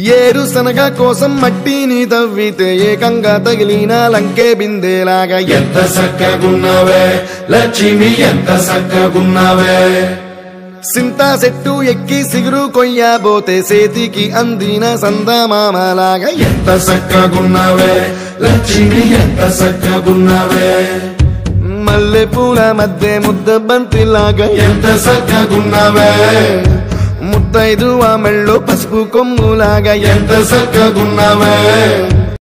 ఏరు శనగ కోసం మట్టిని తవ్వితే ఏకంగా తగిలిన లంకే బిందేలాగా ఎంత సక్కగున్నవే లక్ష్మి ఎంత సక్కగున్నవే సింతా చెట్టు ఎక్కి సిగురు కొయ్యబోతే సేతికి అందిన సందమామలాగా ఎంత సక్కగున్నవే లక్ష్మి ఎంత సక్కగున్నవే మల్లె పూల మధ్య ముద్ద బంతిలాగా ఎంత సక్కగున్నవే ముద్దైదు ఆ మెళ్ళో పసుపు కొమ్ములాగా ఎంత సక్కగున్నవే